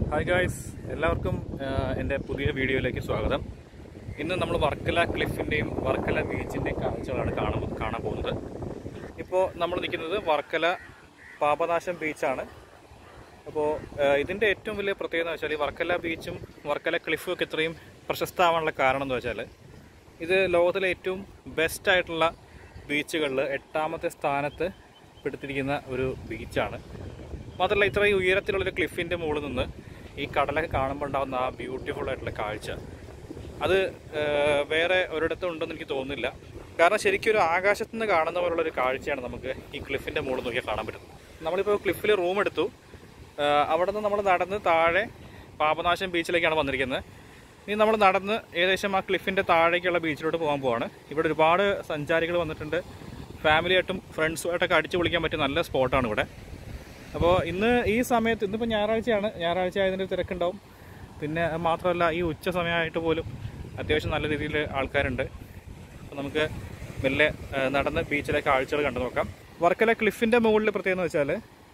Hi guys എല്ലാവർക്കും ആഹ്, എൻ്റെ പുതിയ വീഡിയോയിലേക്ക് സ്വാഗതം ഇന്ന് നമ്മൾ വർക്കല ക്ലിഫിൻ്റെയും വർക്കല ബീച്ചിൻ്റെയും കാഴ്ചകളാണ് കാണാൻ കാണാൻ പോകുന്നത് ഇപ്പോൾ നമ്മൾ നിൽക്കുന്നത് വർക്കല പാപനാശം ബീച്ചാണ് അപ്പോൾ ഇതിൻ്റെ ഏറ്റവും വലിയ പ്രത്യേകത എന്ന് വെച്ചാൽ ഈ വർക്കല ബീച്ചും വർക്കല ക്ലിഫും ഒക്കെ ഇത്രയും പ്രശസ്തമാവാനുള്ള കാരണം എന്ന് വെച്ചാൽ ഇത് ലോകത്തിലെ ഏറ്റവും ബെസ്റ്റ് ആയിട്ടുള്ള ബീച്ചുകളിൽ എട്ടാമത്തെ സ്ഥാനത്ത് പെടുത്തിരിക്കുന്ന ഒരു ബീച്ചാണ് മാത്രമല്ല ഇത്രയും ഉയരത്തിലുള്ളൊരു ക്ലിഫിൻ്റെ മുകളിൽ നിന്ന് ഈ കടലൊക്കെ കാണുമ്പോൾ ഉണ്ടാകുന്ന ആ ബ്യൂട്ടിഫുൾ ആയിട്ടുള്ള കാഴ്ച അത് ഏഹ്, വേറെ ഒരിടത്തും ഉണ്ടെന്ന് എനിക്ക് തോന്നുന്നില്ല കാരണം ശരിക്കും ഒരു ആകാശത്ത് നിന്ന് കാണുന്ന പോലുള്ള ഒരു കാഴ്ചയാണ് നമുക്ക് ഈ ക്ലിഫിൻ്റെ മുകളിൽ നോക്കിയാൽ കാണാൻ പറ്റുന്നത് നമ്മളിപ്പോൾ ക്ലിഫിൽ റൂം എടുത്തു ഏഹ്, അവിടെ നിന്ന് നമ്മൾ നടന്ന് താഴെ പാപനാശം ബീച്ചിലേക്കാണ് വന്നിരിക്കുന്നത് ഇനി നമ്മൾ നടന്ന് ഏകദേശം ആ ക്ലിഫിൻ്റെ താഴേക്കുള്ള ബീച്ചിലോട്ട് പോകാൻ പോവാണ് ഇവിടെ ഒരുപാട് സഞ്ചാരികൾ വന്നിട്ടുണ്ട് ഫാമിലിയായിട്ടും ഫ്രണ്ട്സുമായിട്ടൊക്കെ അടിച്ചു പൊളിക്കാൻ പറ്റിയ നല്ല സ്പോട്ടാണ് ഇവിടെ അപ്പോൾ ഇന്ന് ഈ സമയത്ത് ഇന്നിപ്പോൾ ഞായറാഴ്ചയാണ് ഞായറാഴ്ച ആയതിൻ്റെ ഒരു തിരക്കുണ്ടാവും പിന്നെ മാത്രമല്ല ഈ ഉച്ച സമയമായിട്ട് പോലും അത്യാവശ്യം നല്ല രീതിയിൽ ആൾക്കാരുണ്ട് അപ്പോൾ നമുക്ക് മെല്ലെ ആ, നടന്ന് ബീച്ചിലെ കാഴ്ചകൾ കണ്ടു നോക്കാം വർക്കല ക്ലിഫിൻ്റെ മുകളിൽ പ്രത്യേകത എന്ന് വെച്ചാൽ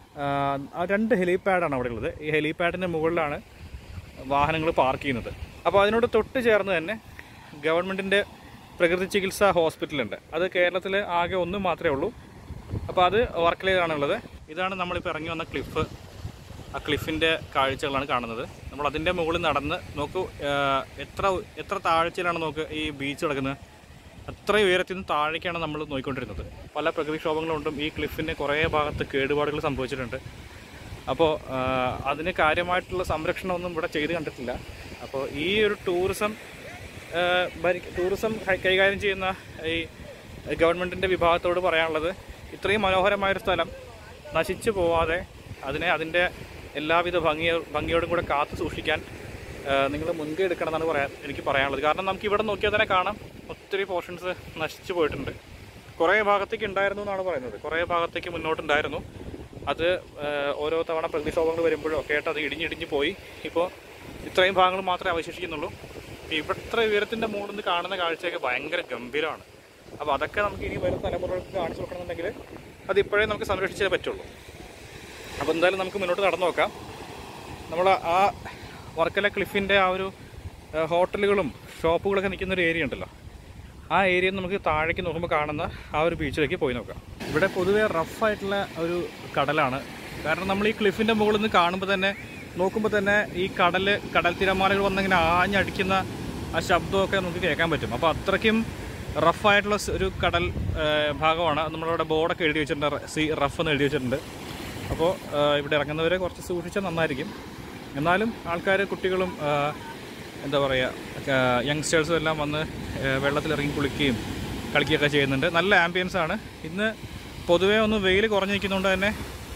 ആ രണ്ട് ഹെലിപാഡാണ് അവിടെ ഉള്ളത് ഈ ഹെലിപാഡിൻ്റെ മുകളിലാണ് വാഹനങ്ങൾ പാർക്ക് ചെയ്യുന്നത് അപ്പോൾ അതിനോട് തൊട്ട് ചേർന്ന് തന്നെ ഗവൺമെൻറ്റിൻ്റെ പ്രകൃതി ചികിത്സാ ഹോസ്പിറ്റലുണ്ട് അത് കേരളത്തിൽ ആകെ ഒന്ന് മാത്രമേ ഉള്ളൂ അപ്പോൾ അത് വർക്കലയിലാണുള്ളത് ഇതാണ് നമ്മളിപ്പോൾ ഇറങ്ങി വന്ന ക്ലിഫ് ആ ക്ലിഫിൻ്റെ കാഴ്ചകളാണ് കാണുന്നത് നമ്മൾ അതിൻ്റെ മുകളിൽ നടന്ന് നോക്കൂ ആ, എത്ര എത്ര താഴ്ചയിലാണ് നോക്ക് ഈ ബീച്ച് കിടക്കുന്നത് അത്രയും ഉയരത്തിൽ നിന്ന് താഴേക്കാണ് നമ്മൾ നോക്കിക്കൊണ്ടിരുന്നത് പല പ്രകൃതിക്ഷോഭങ്ങളുണ്ടും ഈ ക്ലിഫിൻ്റെ കുറേ ഭാഗത്ത് കേടുപാടുകൾ സംഭവിച്ചിട്ടുണ്ട് അപ്പോൾ ആ, അതിന് കാര്യമായിട്ടുള്ള സംരക്ഷണമൊന്നും ഇവിടെ ചെയ്ത് കണ്ടിട്ടില്ല അപ്പോൾ ഈ ഒരു ടൂറിസം ആ, ഭരി- ടൂറിസം കൈ- കൈകാര്യം ചെയ്യുന്ന ഈ ഗവൺമെൻറ്റിൻ്റെ വിഭാഗത്തോട് പറയാനുള്ളത് ഇത്രയും മനോഹരമായൊരു സ്ഥലം നശിച്ചു പോവാതെ അതിനെ അതിൻ്റെ എല്ലാവിധ ഭംഗിയോ ഭംഗിയോടും കൂടെ കാത്തു സൂക്ഷിക്കാൻ നിങ്ങൾ മുൻകൈ എടുക്കണമെന്നാണ് പറയാൻ എനിക്ക് പറയാനുള്ളത് കാരണം നമുക്ക് ഇവിടെ നോക്കിയാൽ തന്നെ കാണാം ഒത്തിരി പോർഷൻസ് നശിച്ചു പോയിട്ടുണ്ട് കുറേ ഭാഗത്തേക്ക് ഉണ്ടായിരുന്നു എന്നാണ് പറയുന്നത് കുറേ ഭാഗത്തേക്ക് മുന്നോട്ടുണ്ടായിരുന്നു അത് ആ, ഓരോ തവണ പ്രതിക്ഷോഭങ്ങൾ വരുമ്പോഴും ഒക്കെ ആയിട്ട് അത് ഇടിഞ്ഞിടിഞ്ഞ് പോയി ഇപ്പോൾ ഇത്രയും ഭാഗങ്ങൾ മാത്രമേ അവശേഷിക്കുന്നുള്ളൂ ഇവിടെ ഇത്ര ഉയരത്തിൻ്റെ മുകളിൽ നിന്ന് കാണുന്ന കാഴ്ചയൊക്കെ ഭയങ്കര ഗംഭീരമാണ് അപ്പോൾ അതൊക്കെ നമുക്ക് ഇനി വരുന്ന തലമുറകൾക്ക് കാണിച്ചു കൊടുക്കണമെന്നുണ്ടെങ്കിൽ അത് ഇപ്പോഴേ നമുക്ക് സംരക്ഷിച്ചേ പറ്റുള്ളൂ അപ്പോൾ എന്തായാലും നമുക്ക് മുന്നോട്ട് നടന്നു നോക്കാം നമ്മൾ ആ വർക്കല ക്ലിഫിൻ്റെ ആ ഒരു ആ, ഹോട്ടലുകളും ഷോപ്പുകളൊക്കെ നിൽക്കുന്ന ഒരു ഏരിയ ഉണ്ടല്ലോ ആ ഏരിയ നമുക്ക് താഴേക്ക് നോക്കുമ്പോൾ കാണുന്ന ആ ഒരു ബീച്ചിലേക്ക് പോയി നോക്കാം ഇവിടെ പൊതുവേ റഫായിട്ടുള്ള ഒരു കടലാണ് കാരണം നമ്മൾ ഈ ക്ലിഫിൻ്റെ മുകളിൽ നിന്ന് കാണുമ്പോൾ തന്നെ നോക്കുമ്പോൾ തന്നെ ഈ കടൽ കടൽ തിരമാലകൾ വന്നിങ്ങനെ ആഞ്ഞടിക്കുന്ന ആ ശബ്ദമൊക്കെ നമുക്ക് കേൾക്കാൻ പറ്റും അപ്പോൾ അത്രയ്ക്കും റഫായിട്ടുള്ള സ് ഒരു കടൽ ആ, ഭാഗമാണ് നമ്മളിവിടെ ബോർഡൊക്കെ എഴുതി വെച്ചിട്ടുണ്ട് സി റഫ് എന്ന് എഴുതി വെച്ചിട്ടുണ്ട് അപ്പോൾ ആ, ഇവിടെ ഇറങ്ങുന്നവരെ കുറച്ച് സൂക്ഷിച്ചാൽ നന്നായിരിക്കും എന്നാലും ആൾക്കാർ കുട്ടികളും ആ, എന്താ പറയുക യങ്സ്റ്റേഴ്സും എല്ലാം വന്ന് ആ, വെള്ളത്തിലിറങ്ങി കുളിക്കുകയും കളിക്കുകയൊക്കെ ചെയ്യുന്നുണ്ട് നല്ല ആംബിയൻസ് ആണ് ഇന്ന് പൊതുവേ ഒന്ന് വെയിൽ കുറഞ്ഞു നിൽക്കുന്നതുകൊണ്ട് തന്നെ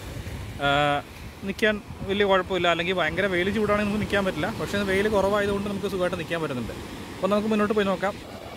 നിൽക്കാൻ വലിയ കുഴപ്പമില്ല അല്ലെങ്കിൽ ഭയങ്കര വെയിൽ ചൂടാണെങ്കിൽ നമുക്ക് നിൽക്കാൻ പറ്റില്ല പക്ഷേ വെയിൽ കുറവായതുകൊണ്ട് നമുക്ക് സുഖമായിട്ട് നിൽക്കാൻ പറ്റുന്നുണ്ട് അപ്പോൾ നമുക്ക് മുന്നോട്ട് പോയി നോക്കാം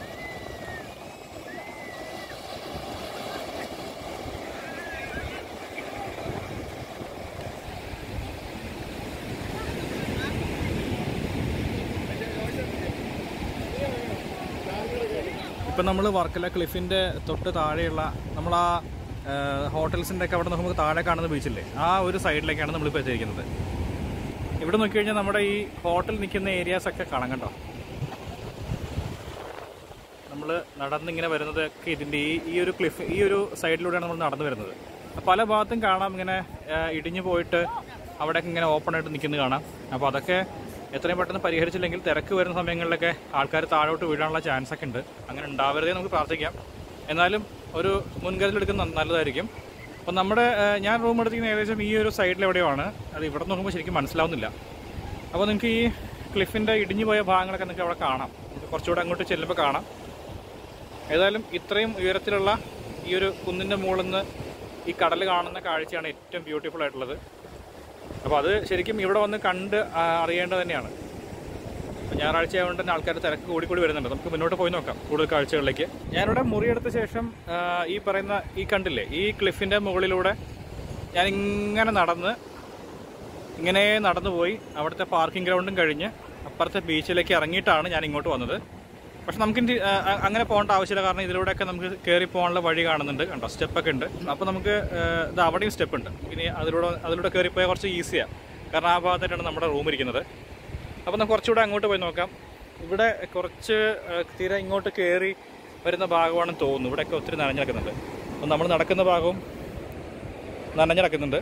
ഇപ്പം നമ്മൾ വർക്കല ക്ലിഫിൻ്റെ തൊട്ട് താഴെയുള്ള നമ്മൾ ആ ഹോട്ടൽസിൻ്റെ ഒക്കെ അവിടെ നമുക്ക് താഴെ കാണുന്ന ബീച്ചില്ലേ ആ ഒരു സൈഡിലേക്കാണ് നമ്മളിപ്പോൾ എത്തിയിരിക്കുന്നത് ഇവിടെ നോക്കിക്കഴിഞ്ഞാൽ നമ്മുടെ ഈ ഹോട്ടൽ നിൽക്കുന്ന ഏരിയാസ് ഒക്കെ കാണാം കേട്ടോ നമ്മൾ നടന്നിങ്ങനെ വരുന്നതൊക്കെ ഇതിൻ്റെ ഈ ഈ ഒരു ക്ലിഫ് ഈ ഒരു സൈഡിലൂടെയാണ് നമ്മൾ നടന്നു വരുന്നത് പല ഭാഗത്തും കാണാം ഇങ്ങനെ ആ, ഇടിഞ്ഞു പോയിട്ട് അവിടെയൊക്കെ ഇങ്ങനെ ഓപ്പൺ ആയിട്ട് നിൽക്കുന്നത് കാണാം അപ്പോൾ അതൊക്കെ എത്രയും പെട്ടെന്ന് പരിഹരിച്ചില്ലെങ്കിൽ തിരക്ക് വരുന്ന സമയങ്ങളിലൊക്കെ ആൾക്കാർ താഴോട്ട് വീഴാനുള്ള ചാൻസ് ഒക്കെ ഉണ്ട് അങ്ങനെ ഉണ്ടാവരുതേ നമുക്ക് പ്രാർത്ഥിക്കാം എന്നാലും ഒരു മുൻകരുതലെടുക്കുന്നത് ന- നല്ലതായിരിക്കും അപ്പം നമ്മുടെ ആ, ഞാൻ റൂം എടുത്തിരിക്കുന്ന ഏകദേശം ഈ ഒരു സൈഡിൽ എവിടെയാണ് അത് ഇവിടെ നോക്കുമ്പോൾ ശരിക്കും മനസ്സിലാവുന്നില്ല അപ്പോൾ നിങ്ങൾക്ക് ഈ ക്ലിഫിൻ്റെ ഇടിഞ്ഞു പോയ ഭാഗങ്ങളൊക്കെ നിങ്ങൾക്ക് അവിടെ കാണാം നമുക്ക് കുറച്ചുകൂടെ അങ്ങോട്ട് ചെല്ലുമ്പോൾ കാണാം ഏതായാലും ഇത്രയും ഉയരത്തിലുള്ള ഈ ഒരു കുന്നിൻ്റെ മുകളിൽ നിന്ന് ഈ കടൽ കാണുന്ന കാഴ്ചയാണ് ഏറ്റവും ബ്യൂട്ടിഫുൾ ആയിട്ടുള്ളത് അപ്പോൾ അത് ശരിക്കും ഇവിടെ വന്ന് കണ്ട് ആ, അറിയേണ്ടത് തന്നെയാണ് അപ്പോൾ ഞായറാഴ്ച ആയതുകൊണ്ട് തന്നെ ആൾക്കാർ തിരക്ക് കൂടി കൂടി വരുന്നുണ്ട് നമുക്ക് മുന്നോട്ട് പോയി നോക്കാം കൂടുതൽ കാഴ്ചകളിലേക്ക് ഞാനിവിടെ മുറിയെടുത്ത ശേഷം ആ, ഈ പറയുന്ന ഈ കണ്ടില്ലേ ഈ ക്ലിഫിൻ്റെ മുകളിലൂടെ ഞാൻ ഇങ്ങനെ നടന്ന് ഇങ്ങനെ നടന്നു പോയി അവിടുത്തെ പാർക്കിംഗ് ഗ്രൗണ്ടും കഴിഞ്ഞ് അപ്പുറത്തെ ബീച്ചിലേക്ക് ഇറങ്ങിയിട്ടാണ് ഞാൻ ഇങ്ങോട്ട് വന്നത് പക്ഷെ നമുക്ക് ഇനി, ആ, ആ, അങ്ങനെ പോകേണ്ട ആവശ്യമില്ല കാരണം ഇതിലൂടെയൊക്കെ നമുക്ക് കയറി പോകാനുള്ള വഴി കാണുന്നുണ്ട് കണ്ടോ സ്റ്റെപ്പൊക്കെ ഉണ്ട് അപ്പോൾ നമുക്ക് ആ, ഇത് അവിടെയും സ്റ്റെപ്പ് ഉണ്ട് ഇനി അതിലൂടെ അതിലൂടെ കയറിപ്പോയാൽ കുറച്ച് ഈസിയാണ് കാരണം ആ ഭാഗത്തായിട്ടാണ് നമ്മുടെ റൂം ഇരിക്കുന്നത് അപ്പോൾ നമുക്ക് കുറച്ചുകൂടെ അങ്ങോട്ട് പോയി നോക്കാം ഇവിടെ കുറച്ച് ആ, തീരെ ഇങ്ങോട്ട് കയറി വരുന്ന ഭാഗമാണെന്ന് തോന്നുന്നു ഇവിടെയൊക്കെ ഒത്തിരി നനഞ്ഞു കിടക്കുന്നുണ്ട് അപ്പോൾ നമ്മൾ നടക്കുന്ന ഭാഗവും നനഞ്ഞു കിടക്കുന്നുണ്ട്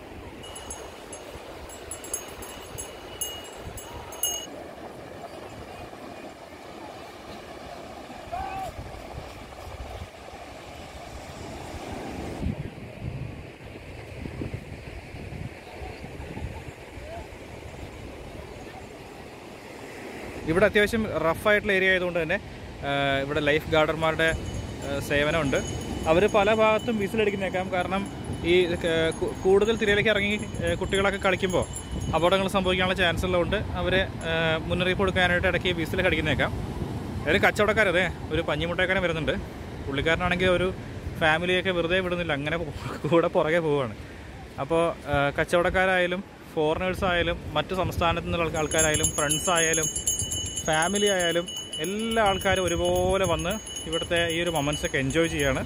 ഇവിടെ അത്യാവശ്യം റഫായിട്ടുള്ള ഏരിയ ആയതുകൊണ്ട് തന്നെ ആ, ഇവിടെ ലൈഫ് ഗാർഡർമാരുടെ ആ, സേവനമുണ്ട് അവർ പല ഭാഗത്തും വിസിലടിക്കുന്നേക്കാം കാരണം ഈ ക- കു- കൂടുതൽ തിരയിലേക്ക് ഇറങ്ങി ആ, കുട്ടികളൊക്കെ കളിക്കുമ്പോൾ അപകടങ്ങൾ സംഭവിക്കാനുള്ള ചാൻസ് ഉള്ളതുകൊണ്ട് അവർ മുന്നറിയിപ്പ് കൊടുക്കാനായിട്ട് ഇടയ്ക്ക് വിസിലൊക്കെ അടിക്കുന്നേക്കാം ഒരു കച്ചവടക്കാരതെ ഒരു പഞ്ഞിമുട്ടക്കാരൻ വരുന്നുണ്ട് പുള്ളിക്കാരനാണെങ്കിൽ ഒരു ഫാമിലിയൊക്കെ വെറുതെ വിടുന്നില്ല അങ്ങനെ കൂടെ പുറകെ പോവുകയാണ് അപ്പോൾ കച്ചവടക്കാരായാലും ഫോറിനേഴ്സ് ആയാലും മറ്റു സംസ്ഥാനത്തു നിന്നുള്ള ആൾക്കാരായാലും ഫ്രണ്ട്സ് ആയാലും ഫാമിലി ആയാലും എല്ലാ ആൾക്കാരും ഒരുപോലെ വന്ന് ഇവിടുത്തെ ഈ ഒരു മൊമെൻറ്റ്സ് ഒക്കെ എൻജോയ് ചെയ്യാണ്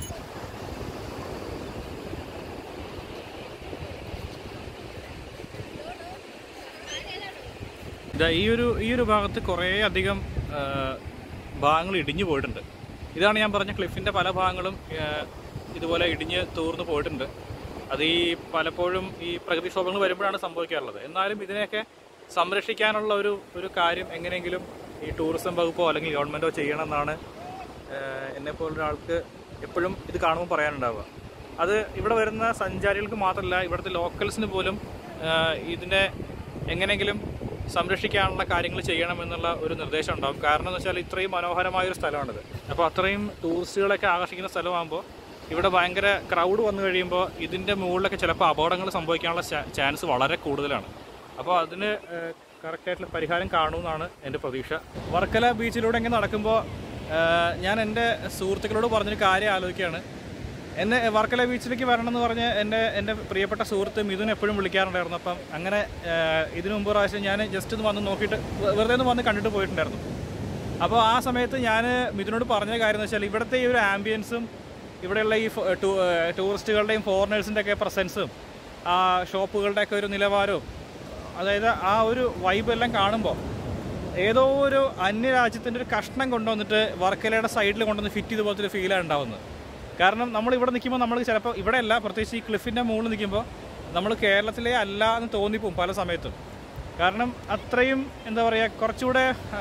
ഇതാ ഈ ഒരു ഈ ഒരു ഭാഗത്ത് കുറേ അധികം ആ, ഭാഗങ്ങൾ ഇടിഞ്ഞു പോയിട്ടുണ്ട് ഇതാണ് ഞാൻ പറഞ്ഞ ക്ലിഫിൻ്റെ പല ഭാഗങ്ങളും ആ, ഇതുപോലെ ഇടിഞ്ഞ് തൂർന്നു പോയിട്ടുണ്ട് അത് ഈ പലപ്പോഴും ഈ പ്രകൃതിക്ഷോഭങ്ങൾ വരുമ്പോഴാണ് സംഭവിക്കാറുള്ളത് എന്നാലും ഇതിനെയൊക്കെ സംരക്ഷിക്കാനുള്ള ഒരു ഒരു കാര്യം എങ്ങനെയെങ്കിലും ഈ ടൂറിസം വകുപ്പോ അല്ലെങ്കിൽ ഗവൺമെൻറ്റോ ചെയ്യണമെന്നാണ് എന്നെ പോലൊരാൾക്ക് എപ്പോഴും ഇത് കാണുമ്പോൾ പറയാനുണ്ടാവുക അത് ഇവിടെ വരുന്ന സഞ്ചാരികൾക്ക് മാത്രമല്ല ഇവിടുത്തെ ലോക്കൽസിന് പോലും ആ, ഇതിനെ എങ്ങനെയെങ്കിലും സംരക്ഷിക്കാനുള്ള കാര്യങ്ങൾ ചെയ്യണമെന്നുള്ള ഒരു നിർദ്ദേശം ഉണ്ടാവും കാരണം എന്ന് വെച്ചാൽ ഇത്രയും മനോഹരമായ ഒരു സ്ഥലമാണിത് അപ്പോൾ അത്രയും ടൂറിസ്റ്റുകളൊക്കെ ആകർഷിക്കുന്ന സ്ഥലമാകുമ്പോൾ ഇവിടെ ഭയങ്കര ക്രൗഡ് വന്നു കഴിയുമ്പോൾ ഇതിൻ്റെ മുകളിലൊക്കെ ചിലപ്പോൾ അപകടങ്ങൾ സംഭവിക്കാനുള്ള ചാൻസ് വളരെ കൂടുതലാണ് അപ്പോൾ അതിന് കറക്റ്റായിട്ടുള്ള പരിഹാരം കാണുമെന്നാണ് എൻ്റെ പ്രതീക്ഷ വർക്കല ബീച്ചിലൂടെ ഇങ്ങനെ നടക്കുമ്പോൾ ഞാൻ എൻ്റെ സുഹൃത്തുക്കളോട് പറഞ്ഞൊരു കാര്യം ആലോചിക്കുകയാണ് എന്നെ വർക്കല ബീച്ചിലേക്ക് വരണം എന്ന് പറഞ്ഞ് എൻ്റെ എൻ്റെ പ്രിയപ്പെട്ട സുഹൃത്ത് മിഥുൻ എപ്പോഴും വിളിക്കാറുണ്ടായിരുന്നു അപ്പം അങ്ങനെ ഏഹ്, ഇതിനു മുമ്പ് പ്രാവശ്യം ഞാൻ ജസ്റ്റ് ഒന്ന് വന്ന് നോക്കിയിട്ട് വെ- വെറുതെ ഒന്ന് വന്ന് കണ്ടിട്ട് പോയിട്ടുണ്ടായിരുന്നു അപ്പോൾ ആ സമയത്ത് ഞാൻ മിഥുനോട് പറഞ്ഞ കാര്യം എന്ന് വെച്ചാൽ ഇവിടുത്തെ ഈ ഒരു ആംബിയൻസും ഇവിടെയുള്ള ഈ ഫോ- ടൂ- ഏഹ്, ടൂറിസ്റ്റുകളുടെയും ഫോറിനേഴ്സിൻ്റെ ഒക്കെ പ്രസൻസും ആ ഷോപ്പുകളുടെയൊക്കെ ഒരു നിലവാരവും അതായത് ആ ഒരു വൈബ് എല്ലാം കാണുമ്പോൾ ഏതോ ഒരു അന്യരാജ്യത്തിൻ്റെ ഒരു കഷ്ണം കൊണ്ടുവന്നിട്ട് വർക്കലയുടെ സൈഡിൽ കൊണ്ടുവന്ന് ഫിറ്റ് ചെയ്ത പോലത്തെ ഒരു ഫീലാണ് ഉണ്ടാവുന്നത് കാരണം നമ്മൾ ഇവിടെ നിൽക്കുമ്പോൾ നമ്മൾ ചിലപ്പോൾ ഇവിടെ അല്ല പ്രത്യേകിച്ച് ഈ ക്ലിഫിൻ്റെ മുകളിൽ നിൽക്കുമ്പോൾ നമ്മൾ കേരളത്തിലേ അല്ല എന്ന് തോന്നിപ്പോവും പല സമയത്തും കാരണം അത്രയും എന്താ പറയുക കുറച്ചുകൂടെ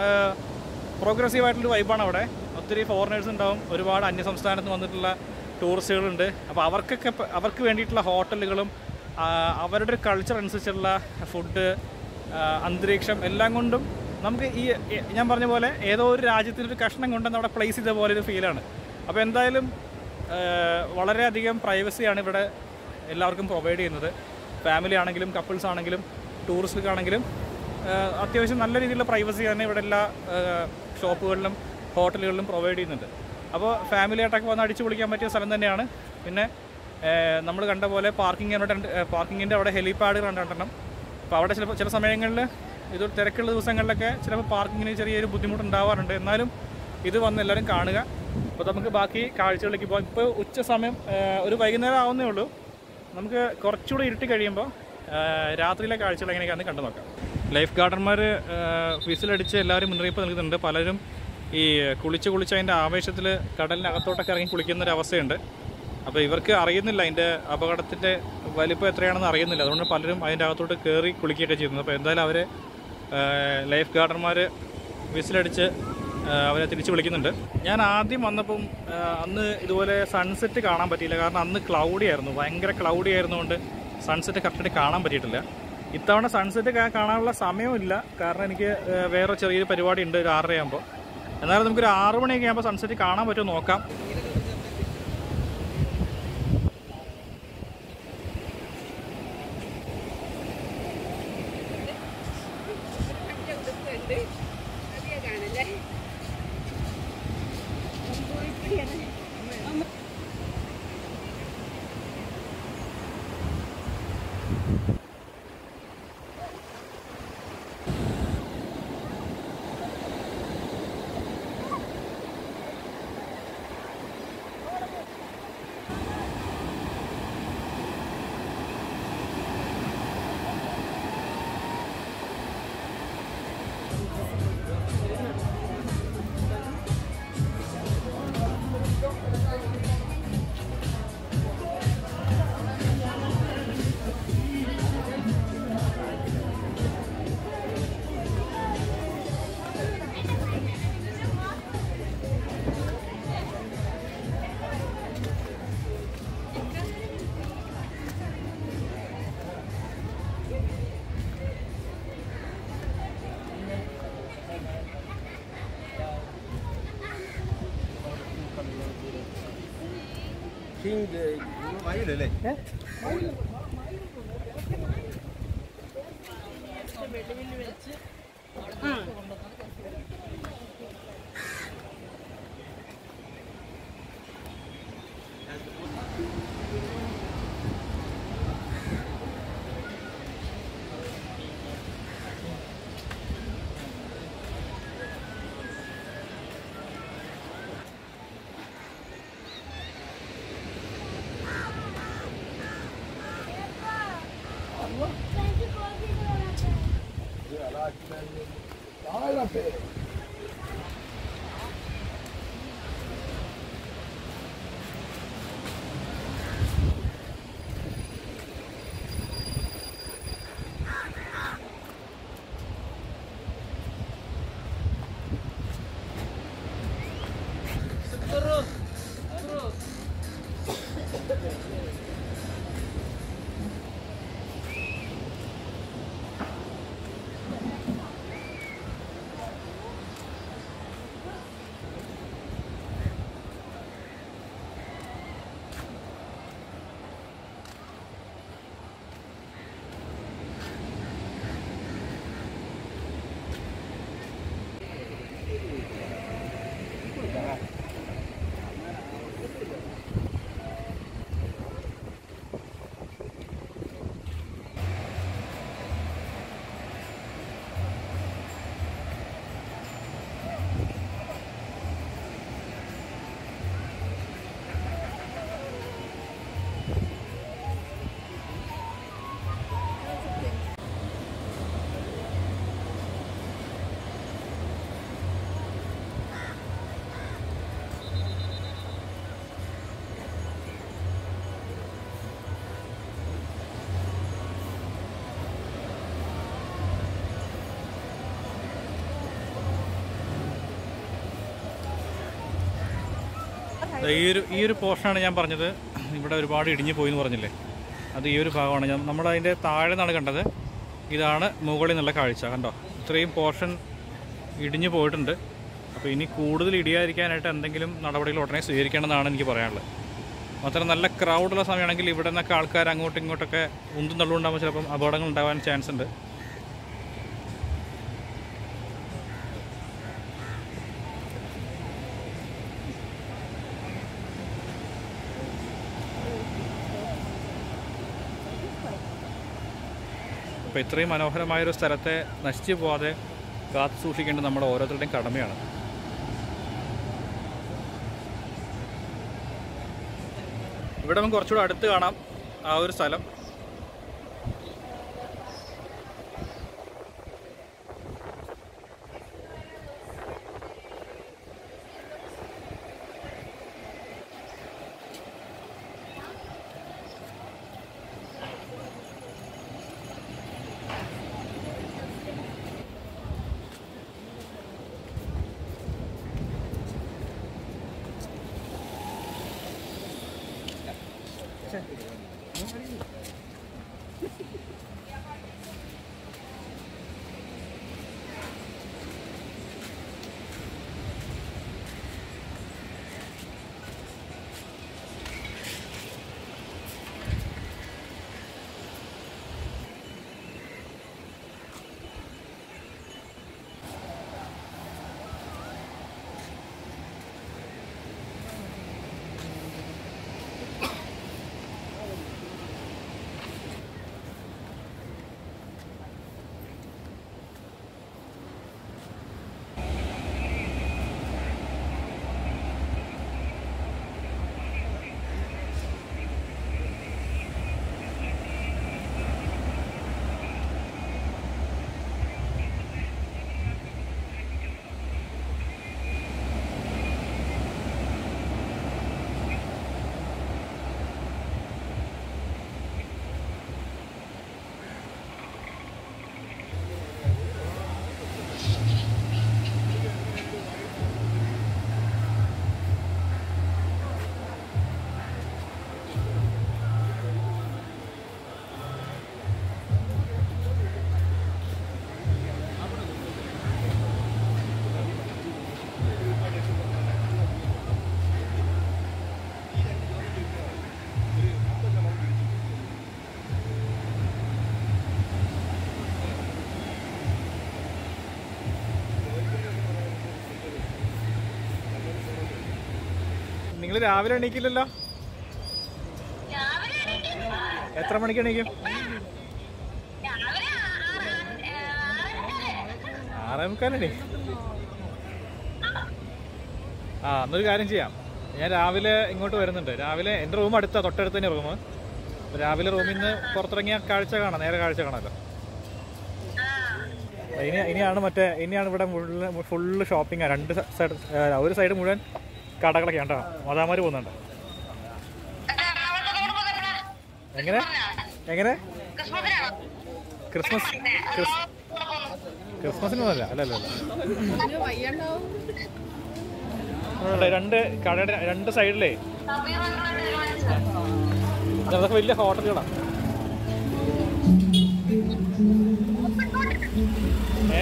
പ്രോഗ്രസീവ് ആയിട്ടുള്ള വൈബാണ് അവിടെ ഒത്തിരി ഫോറിനേഴ്സ് ഉണ്ടാവും ഒരുപാട് അന്യസംസ്ഥാനത്ത് നിന്ന് വന്നിട്ടുള്ള ടൂറിസ്റ്റുകളുണ്ട് അപ്പോൾ അവർക്കൊക്കെ പ- അവർക്ക് വേണ്ടിയിട്ടുള്ള ഹോട്ടലുകളും ആ, അവരുടെ ഒരു കൾച്ചർ അനുസരിച്ചുള്ള ഫുഡ് അന്തരീക്ഷം എല്ലാം കൊണ്ടും നമുക്ക് ഈ ഈ- ഞാൻ പറഞ്ഞ പോലെ ഏതോ ഒരു രാജ്യത്തിൻ്റെ ഒരു കഷ്ണം കൊണ്ടുവന്ന് അവിടെ പ്ലേസ് ചെയ്ത പോലെ ഒരു ഫീലാണ് അപ്പോൾ എന്തായാലും ആ, വളരെയധികം പ്രൈവസിയാണ് ഇവിടെ എല്ലാവർക്കും പ്രൊവൈഡ് ചെയ്യുന്നത് ഫാമിലി ആണെങ്കിലും കപ്പിൾസ് ആണെങ്കിലും ടൂറിസ്റ്റുകാണെങ്കിലും അത്യാവശ്യം നല്ല രീതിയിലുള്ള പ്രൈവസി തന്നെ ഇവിടെ എല്ലാ ആ, ഷോപ്പുകളിലും ഹോട്ടലുകളിലും പ്രൊവൈഡ് ചെയ്യുന്നുണ്ട് അപ്പോൾ ഫാമിലി ആയിട്ടൊക്കെ വന്ന് അടിച്ചു പൊളിക്കാൻ പറ്റിയ സ്ഥലം തന്നെയാണ് പിന്നെ നമ്മൾ കണ്ട പോലെ പാർക്കിംഗ് പാർക്കിങ്ങിൻ്റെ അവിടെ ഹെലിപാഡ് രണ്ടെണ്ണം അപ്പോൾ അവിടെ ചിലപ്പോൾ ചില സമയങ്ങളിൽ ഇത് തിരക്കുള്ള ദിവസങ്ങളിലൊക്കെ ചിലപ്പോൾ പാർക്കിങ്ങിന് ചെറിയൊരു ബുദ്ധിമുട്ടുണ്ടാവാറുണ്ട് എന്നാലും ഇത് വന്ന് എല്ലാവരും കാണുക അപ്പോൾ നമുക്ക് ബാക്കി കാഴ്ചകളിലേക്ക് പോകാം ഇപ്പോൾ ഉച്ച സമയം ആ, ഒരു വൈകുന്നേരം ആവുന്നേ ഉള്ളൂ നമുക്ക് കുറച്ചുകൂടി ഇരുട്ടി കഴിയുമ്പോൾ ആ, രാത്രിയിലെ കാഴ്ചകൾ എങ്ങനെയൊക്കെയാണെന്ന് കണ്ടു നോക്കാം ലൈഫ് ഗാർഡന്മാർ വിസിലടിച്ച് എല്ലാവരും മുന്നറിയിപ്പ് നൽകുന്നുണ്ട് പലരും ഈ കുളിച്ച് കുളിച്ച് അതിൻ്റെ ആവേശത്തിൽ കടലിനകത്തോട്ടൊക്കെ ഇറങ്ങി കുളിക്കുന്ന ഒരു അവസ്ഥയുണ്ട് അപ്പോൾ ഇവർക്ക് അറിയുന്നില്ല അതിൻ്റെ അപകടത്തിൻ്റെ വലിപ്പം എത്രയാണെന്ന് അറിയുന്നില്ല അതുകൊണ്ട് പലരും അതിൻ്റെ അകത്തോട്ട് കയറി കുളിക്കുകയൊക്കെ ചെയ്യുന്നത് അപ്പോൾ എന്തായാലും അവരെ ലൈഫ് ഗാർഡന്മാർ വിസിലടിച്ച് ആ, അവരെ തിരിച്ച് വിളിക്കുന്നുണ്ട് ഞാൻ ആദ്യം വന്നപ്പം ആ, അന്ന് ഇതുപോലെ സൺസെറ്റ് കാണാൻ പറ്റിയില്ല കാരണം അന്ന് ക്ലൗഡി ആയിരുന്നു ഭയങ്കര ക്ലൗഡി ആയിരുന്നുകൊണ്ട് സൺസെറ്റ് കറക്റ്റായിട്ട് കാണാൻ പറ്റിയിട്ടില്ല ഇത്തവണ സൺസെറ്റ് കാണാനുള്ള സമയമില്ല കാരണം എനിക്ക് ആ, വേറെ ചെറിയൊരു പരിപാടി ഉണ്ട് ഒരു ആറരയാകുമ്പോൾ എന്നാലും നമുക്കൊരു ആറ് മണിയൊക്കെ ആകുമ്പോൾ സൺസെറ്റ് കാണാൻ പറ്റുമോ നോക്കാം മയിലല്ലേ ദാ ഈ ഒരു ഈ ഒരു പോർഷനാണ് ഞാൻ പറഞ്ഞത് ഇവിടെ ഒരുപാട് ഇടിഞ്ഞു പോയി എന്ന് പറഞ്ഞില്ലേ അത് ഈ ഒരു ഭാഗമാണ് ഞാൻ നമ്മൾ അതിൻ്റെ താഴെ നിന്നാണ് കണ്ടത് ഇതാണ് മുകളിൽ നിന്നുള്ള കാഴ്ച കണ്ടോ ഇത്രയും പോർഷൻ ഇടിഞ്ഞു പോയിട്ടുണ്ട് അപ്പോൾ ഇനി കൂടുതൽ ഇടിയാതിരിക്കാനായിട്ട് എന്തെങ്കിലും നടപടികൾ ഉടനെ സ്വീകരിക്കണമെന്നാണ് എനിക്ക് പറയാനുള്ളത് മാത്രം നല്ല ക്രൗഡുള്ള സമയമാണെങ്കിൽ ഇവിടെ നിന്നൊക്കെ ആൾക്കാർ അങ്ങോട്ടും ഇങ്ങോട്ടൊക്കെ ഉന്തും തള്ളുണ്ടാകുമ്പോൾ ചിലപ്പം അപകടങ്ങൾ ഉണ്ടാവാൻ ചാൻസ് ഉണ്ട് അപ്പോൾ ഇത്രയും മനോഹരമായൊരു സ്ഥലത്തെ നശിച്ചു പോവാതെ കാത്തു സൂക്ഷിക്കേണ്ടത് നമ്മുടെ ഓരോരുത്തരുടെയും കടമയാണ് ഇവിടെ നമുക്ക് കുറച്ചുകൂടെ അടുത്ത് കാണാം ആ ഒരു സ്ഥലം നിങ്ങൾ രാവിലെ എണീക്കില്ലല്ലോ രാവിലെ എണീക്കും. എത്ര മണിക്ക് എണീക്കും രാവിലെ ആറ് ആറര. ആറേ മുക്കാലടി ആ എന്നൊരു കാര്യം ചെയ്യാം ഞാൻ രാവിലെ ഇങ്ങോട്ട് വരുന്നുണ്ട് രാവിലെ എൻ്റെ റൂം അടുത്താ തൊട്ടടുത്ത് തന്നെ റൂം രാവിലെ റൂമിൽ നിന്ന് പുറത്തിറങ്ങിയ കാഴ്ച കാണാം നേരെ കാഴ്ച കാണാമല്ലോ ഇനി ഇനിയാണ് മറ്റേ ഇനിയാണ് ഇവിടെ ഫുള്ള് ഫുള്ള് ഷോപ്പിംഗ് രണ്ട് സൈഡ് ഒരു സൈഡ് മുഴുവൻ കടകളൊക്കെ ഉണ്ടോ മതാമാര് പോകുന്നുണ്ട് അത് എറണാകുളത്ത് road പോകുന്നപ്പോഴാ? എങ്ങനെ എങ്ങനെ ക്രിസ്മസിനാണോ? ക്രിസ്മസ് ക്രിസ് ഇവിടെ പോകുന്നു. ക്രിസ്മസിനൊന്നുമല്ല അല്ല അല്ല അല്ല രണ്ട് കടയുടെ രണ്ട് സൈഡിലേ അബീർ uncle തീരുമാനിച്ചതാ. അതൊക്കെ വലിയ ഹോട്ടലുകളാണ് ഏ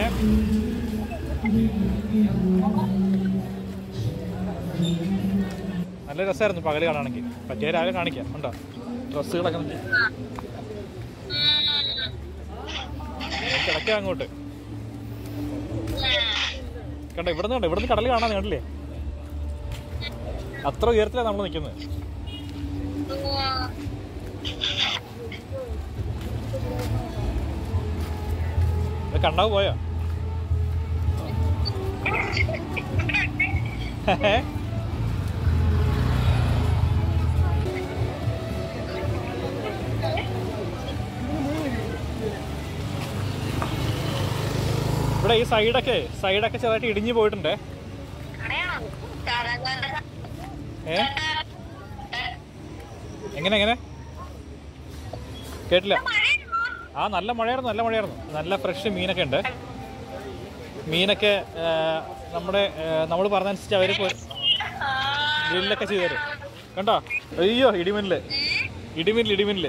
നല്ല രസമായിരുന്നു പകല് കാണാണെങ്കിൽ പറ്റിയ രാവിലെ കാണിക്കാം ഉണ്ടോ ഡ്രസ്സുകളൊക്കെ നോക്കി കിടക്കാം അങ്ങോട്ട് കണ്ടോ ഇവിടുന്ന് കണ്ടോ ഇവിടുന്ന് കടൽ കാണാൻ കണ്ടില്ലേ അത്ര ഉയരത്തിലാണ് നമ്മൾ നിൽക്കുന്നത് ഇത് കണ്ടാവ് പോയോ ഇവിടെ ഈ സൈഡൊക്കെ സൈഡൊക്കെ ചെറുതായിട്ട് ഇടിഞ്ഞു പോയിട്ടുണ്ട് അവിടെയാണോ? ചാരാകാരുടെ ഏ എങ്ങനെ എങ്ങനെ കേട്ടില്ല മഴയാണോ? ആ നല്ല മഴയായിരുന്നു നല്ല മഴയായിരുന്നു നല്ല ഫ്രഷ് മീനൊക്കെ ഉണ്ട് മീനൊക്കെ ആ, നമ്മുടെ നമ്മൾ പറഞ്ഞനുസരിച്ച് അവർ ആ, ഗ്രില്ലൊക്കെ ചെയ്തു തരും കണ്ടോ അയ്യോ ഇടിമിന്നല് ഇടിമിന്നൽ ഇടിമിന്നല്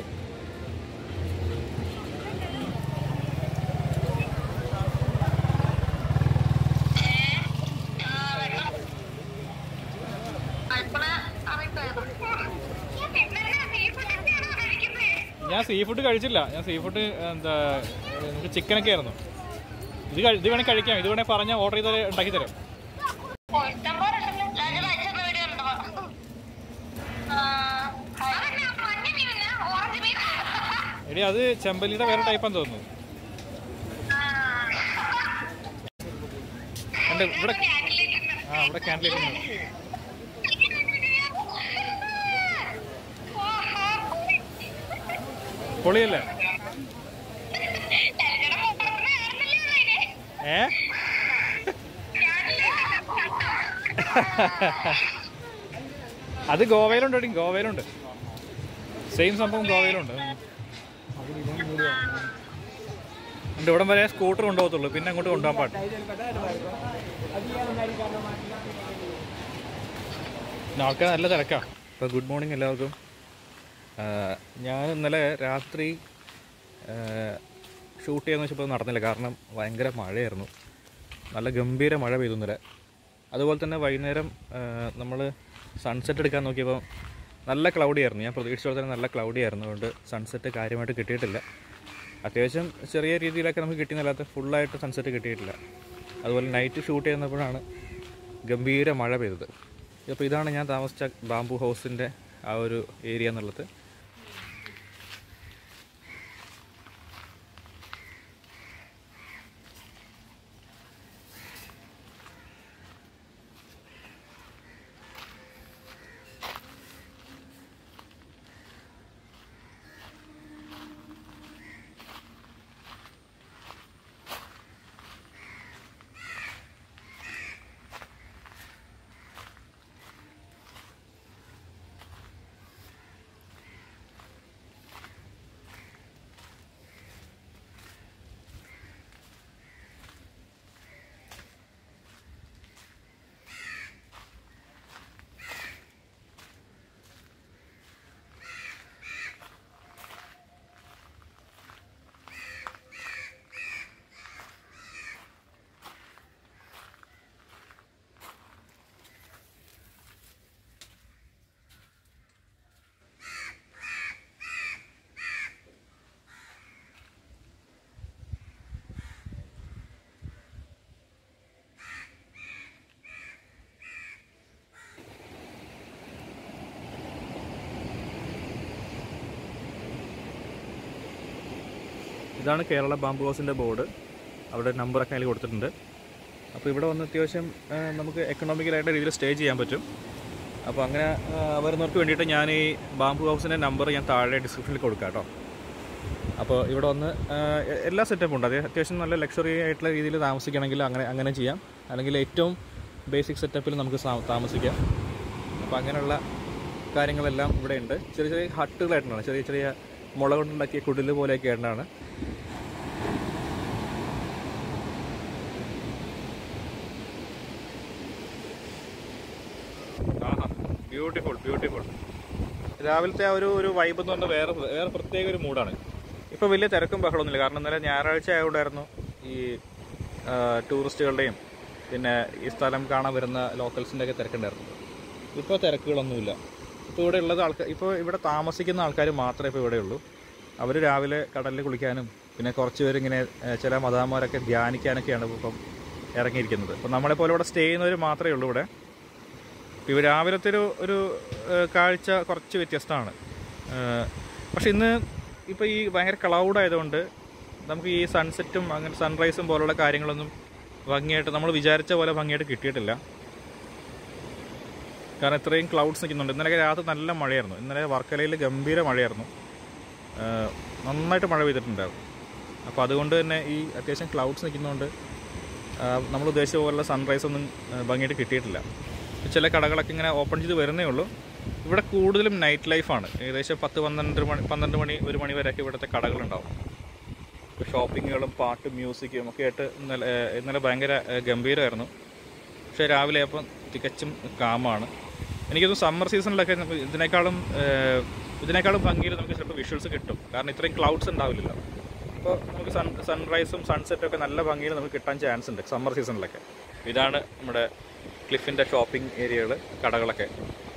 അപ്പോള് അറിയിപ്പായിരുന്നു. പിന്നെന്നാ beef ഒക്കെയാണോ കഴിക്കുന്നേ? ഞാൻ സീ ഫുഡ് കഴിച്ചില്ല ഞാൻ സീ ഫുഡ് എന്താ നമുക്ക് ചിക്കനൊക്കെ ആയിരുന്നു ഇത് കഴി- ഇത് വേണേൽ കഴിക്കാം ഇത് വേണേൽ പറഞ്ഞാൽ ഓർഡർ ചെയ്താൽ ഉണ്ടാക്കി തരാം ഓ, ഇഷ്ടം പോലെ ഉണ്ടല്ലോ. രാജു അയച്ചിരുന്ന വീഡിയോ ഉണ്ടോ? ആ, അതെന്നാ മഞ്ഞ മീനല്ല, ഓറഞ്ച് മീൻ. എടി അത് ചെമ്പല്ലിയുടെ വേറെ ടൈപ്പാന്ന് തോന്നുന്നു ആ. ഉണ്ട് ഇവിടെ ക്യാൻഡിലേക്ക് ഉണ്ട്. ആ ഇവിടെ ക്യാൻഡിൽ ഓഹോ, പോയി. പൊളിയല്ലേ എന്റെ മുഖത്തിന് കാണുന്നില്ലേ അതിനെ? ഏ അത് ഗോവയിലുണ്ട് എടി ഗോവയിലുണ്ട് സെയിം സംഭവം ഗോവയിലുണ്ട് ഉണ്ട് ഇവിടം വരെ സ്കൂട്ടർ കൊണ്ടുപോകത്തുള്ളൂ പിന്നെ അങ്ങോട്ട് കൊണ്ടുപോകാൻ പാടില്ല ഇന്ന് ആൾക്കാർ നല്ല തിരക്കാണ് ഇപ്പോൾ ഗുഡ് മോർണിംഗ് എല്ലാവർക്കും ആ, ഞാൻ ഇന്നലെ രാത്രി ഷൂട്ട് ചെയ്യാന്ന് വെച്ചപ്പോൾ നടന്നില്ല കാരണം ഭയങ്കര മഴയായിരുന്നു നല്ല ഗംഭീര മഴ പെയ്തു ഇന്നലെ അതുപോലെ തന്നെ വൈകുന്നേരം നമ്മൾ സൺസെറ്റ് എടുക്കാൻ നോക്കിയപ്പോൾ നല്ല ക്ലൗഡി ആയിരുന്നു ഞാൻ പ്രതീക്ഷിച്ച പോലെ തന്നെ നല്ല ക്ലൗഡി ആയിരുന്നു അതുകൊണ്ട് സൺസെറ്റ് കാര്യമായിട്ട് കിട്ടിയിട്ടില്ല അത്യാവശ്യം ചെറിയ രീതിയിലൊക്കെ നമുക്ക് കിട്ടിയെന്നല്ലാത്ത ഫുള്ളായിട്ട് സൺസെറ്റ് കിട്ടിയിട്ടില്ല അതുപോലെ നൈറ്റ് ഷൂട്ട് ചെയ്യുന്നപ്പോഴാണ് ഗംഭീര മഴ പെയ്തത് അപ്പോൾ ഇതാണ് ഞാൻ താമസിച്ച ബാംബു ഹൗസിൻ്റെ ആ ഒരു ഏരിയ എന്നുള്ളത് ഇതാണ് കേരള ബാംബു ഹൗസിൻ്റെ ബോർഡ് അവിടെ നമ്പറൊക്കെ അതിൽ കൊടുത്തിട്ടുണ്ട് അപ്പോൾ ഇവിടെ വന്ന് അത്യാവശ്യം ആ, നമുക്ക് എക്കണോമിക്കലായിട്ട് രീതിയിൽ സ്റ്റേ ചെയ്യാൻ പറ്റും അപ്പോൾ അങ്ങനെ ആ, വരുന്നവർക്ക് വേണ്ടിയിട്ട് ഞാൻ ഈ ബാംബു ഹൗസിൻ്റെ നമ്പർ ഞാൻ താഴെ ഡിസ്ക്രിപ്ഷനിൽ കൊടുക്കാം കേട്ടോ അപ്പോൾ ഇവിടെ വന്ന് ആ, എ- എല്ലാ സെറ്റപ്പും ഉണ്ട് അത് അത്യാവശ്യം നല്ല ലക്ഷറി ആയിട്ടുള്ള രീതിയിൽ താമസിക്കണമെങ്കിൽ അങ്ങനെ അങ്ങനെ ചെയ്യാം അല്ലെങ്കിൽ ഏറ്റവും ബേസിക് സെറ്റപ്പിൽ നമുക്ക് സാ- താമസിക്കാം അപ്പോൾ അങ്ങനെയുള്ള കാര്യങ്ങളെല്ലാം ഇവിടെ ഉണ്ട് ചെറിയ ചെറിയ ഹട്ടുകളായിട്ടാണ് ചെറിയ ചെറിയ മുള കൊണ്ടുണ്ടാക്കിയ കുടില് പോലെയൊക്കെ ആയിട്ടാണ് ബ്യൂട്ടിഫുൾ ബ്യൂട്ടിഫുൾ രാവിലത്തെ ആ ഒരു ഒരു വൈബ് എന്ന് പറഞ്ഞാൽ വേറെ വേറെ പ്രത്യേക ഒരു മൂഡാണ് ഇപ്പോൾ വലിയ തിരക്കും ബഹളമൊന്നുമില്ല കാരണം ഇന്നലെ ഞായറാഴ്ച ആയതുകൊണ്ടായിരുന്നു ഈ ആ, ടൂറിസ്റ്റുകളുടെയും പിന്നെ ഈ സ്ഥലം കാണാൻ വരുന്ന ലോക്കൽസിൻ്റെ ഒക്കെ തിരക്കുണ്ടായിരുന്നു ഇപ്പോൾ തിരക്കുകളൊന്നുമില്ല ഇപ്പോൾ ഇവിടെ ഉള്ളത് ആൾക്കാർ ഇപ്പോൾ ഇവിടെ താമസിക്കുന്ന ആൾക്കാർ മാത്രമേ ഇപ്പോൾ ഇവിടെ ഉള്ളൂ അവർ രാവിലെ കടലിൽ കുളിക്കാനും പിന്നെ കുറച്ച് പേരിങ്ങനെ ഏ, ചില മതാമാരൊക്കെ ധ്യാനിക്കാനൊക്കെയാണ് ഇപ്പം ഇറങ്ങിയിരിക്കുന്നത് അപ്പോൾ നമ്മളെപ്പോലെ ഇവിടെ സ്റ്റേ ചെയ്യുന്നവർ മാത്രമേ ഉള്ളൂ ഇവിടെ ഇപ്പോൾ രാവിലത്തെ ഒരു ഒരു ഏഹ്, കാഴ്ച കുറച്ച് വ്യത്യസ്തമാണ് ഏഹ്, പക്ഷെ ഇന്ന് ഇപ്പോൾ ഈ ഭയങ്കര ക്ലൗഡ് ആയതുകൊണ്ട് നമുക്ക് ഈ സൺസെറ്റും അങ്ങനെ സൺറൈസും പോലുള്ള കാര്യങ്ങളൊന്നും ഭംഗിയായിട്ട് നമ്മൾ വിചാരിച്ച പോലെ ഭംഗിയായിട്ട് കിട്ടിയിട്ടില്ല കാരണം ഇത്രയും ക്ലൗഡ്സ് നിൽക്കുന്നുണ്ട് ഇന്നലെ രാത്രി നല്ല മഴയായിരുന്നു ഇന്നലെ വർക്കലയിൽ ഗംഭീര മഴയായിരുന്നു ഏഹ്, നന്നായിട്ട് മഴ പെയ്തിട്ടുണ്ടായിരുന്നു അപ്പോൾ അതുകൊണ്ട് തന്നെ ഈ അത്യാവശ്യം ക്ലൗഡ്സ് നിൽക്കുന്നതുകൊണ്ട് നമ്മൾ ഉദ്ദേശിച്ച പോലുള്ള സൺറൈസ് ഒന്നും ആ, ഭംഗിയായിട്ട് കിട്ടിയിട്ടില്ല ചില കടകളൊക്കെ ഇങ്ങനെ ഓപ്പൺ ചെയ്ത് വരുന്നേ ഉള്ളൂ ഇവിടെ കൂടുതലും നൈറ്റ് ലൈഫാണ് ഏകദേശം പത്ത് പന്ത്രണ്ട് മണി പന്ത്രണ്ട് മണി ഒരു മണി വരെയൊക്കെ ഇവിടുത്തെ കടകളുണ്ടാവും ഇപ്പോൾ ഷോപ്പിങ്ങുകളും പാട്ടും മ്യൂസിക്കും ഒക്കെ ആയിട്ട് ഇന്നലെ ഏ, ഇന്നലെ ഭയങ്കര ഏ, ഗംഭീരമായിരുന്നു പക്ഷേ രാവിലെ ആയപ്പോൾ തികച്ചും കാമാണ് എനിക്കൊന്ന് സമ്മർ സീസണിലൊക്കെ നമുക്ക് ഇതിനേക്കാളും ഏ, ഇതിനേക്കാളും ഭംഗിയിൽ നമുക്ക് ചിലപ്പോൾ വിഷ്വൽസ് കിട്ടും കാരണം ഇത്രയും ക്ലൗഡ്സ് ഉണ്ടാവില്ലല്ലോ അപ്പോൾ നമുക്ക് സൺ സൺറൈസും സൺസെറ്റും ഒക്കെ നല്ല ഭംഗിയിൽ നമുക്ക് കിട്ടാൻ ചാൻസ് ഉണ്ട് സമ്മർ സീസണിലൊക്കെ ഇതാണ് നമ്മുടെ ക്ലിഫിൻ്റെ ഷോപ്പിംഗ് ഏരിയകൾ കടകളൊക്കെ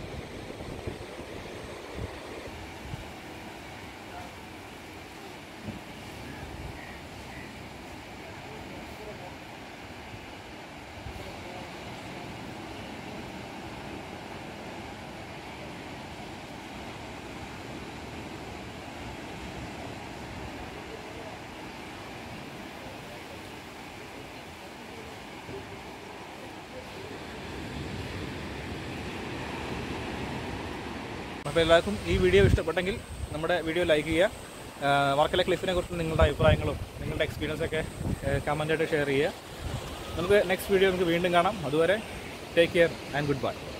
അപ്പോൾ എല്ലാവർക്കും ഈ വീഡിയോ ഇഷ്ടപ്പെട്ടെങ്കിൽ നമ്മുടെ വീഡിയോ ലൈക്ക് ചെയ്യുക ആ, വർക്കല ക്ലിഫിനെ കുറിച്ച് നിങ്ങളുടെ അഭിപ്രായങ്ങളും നിങ്ങളുടെ എക്സ്പീരിയൻസൊക്കെ കമൻ്റായിട്ട് ഷെയർ ചെയ്യുക നമുക്ക് നെക്സ്റ്റ് വീഡിയോ നമുക്ക് വീണ്ടും കാണാം അതുവരെ take care and good by